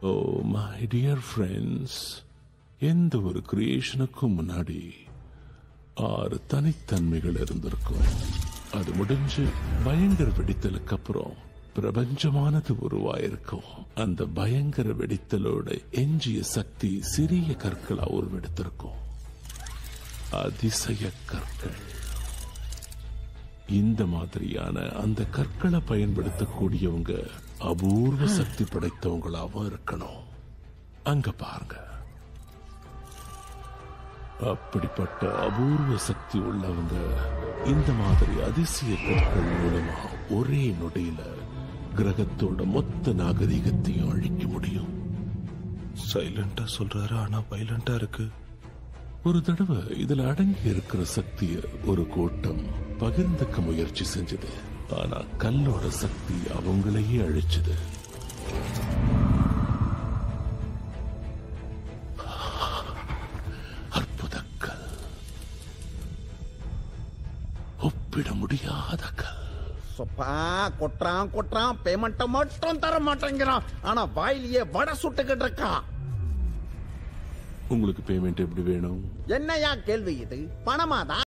oh my dear friends எந்த ஒரு கிரியேஷனுக்கும் முன்னாடி ஆறு தனித்தன்மைகள் இருந்திருக்கும் அது முடிஞ்சு பயங்கர வெடித்தலுக்கு அப்புறம் பிரபஞ்சமானது உருவாயிருக்கும் அந்த பயங்கர வெடித்தலோட எஞ்சிய சக்தி சிறிய கற்களா உருவெடுத்திருக்கும் அதிசய கற்கள் இந்த மாதிரியான அந்த கற்களை பயன்படுத்தக்கூடியவங்க அபூர்வ சக்தி படைத்தவங்களாவும் இருக்கணும் அங்க பாருங்க அப்படிப்பட்ட அபூர்வ சக்தி உள்ளவங்க இந்த மாதிரி அதிசய கற்கள் மூலமா ஒரே நொடியில கிரகத்தோட மொத்த நாகரிகத்தையும் அழிக்க முடியும் சைலண்டா சொல்றாரு ஆனா வைலண்டா இருக்கு ஒரு தடவை இதுல அடங்கி இருக்கிற சக்திய ஒரு கூட்டம் பகிர்ந்துக்க முயற்சி செஞ்சது ஆனா கல்லோட சக்தி அவங்களையே அழிச்சது அற்புத கல் ஒப்பிட முடியாத கல் சொப்பா கொட்டுறான் கொட்டுறான் பேமெண்ட்டை மட்டும் தர மாட்டேங்கிறான் ஆனா வாயிலேயே வடை சுட்டுக்கிட்டு இருக்கான் உங்களுக்கு பேமெண்ட் எப்படி வேணும் என்னையா கேள்வி இது பணமாதான்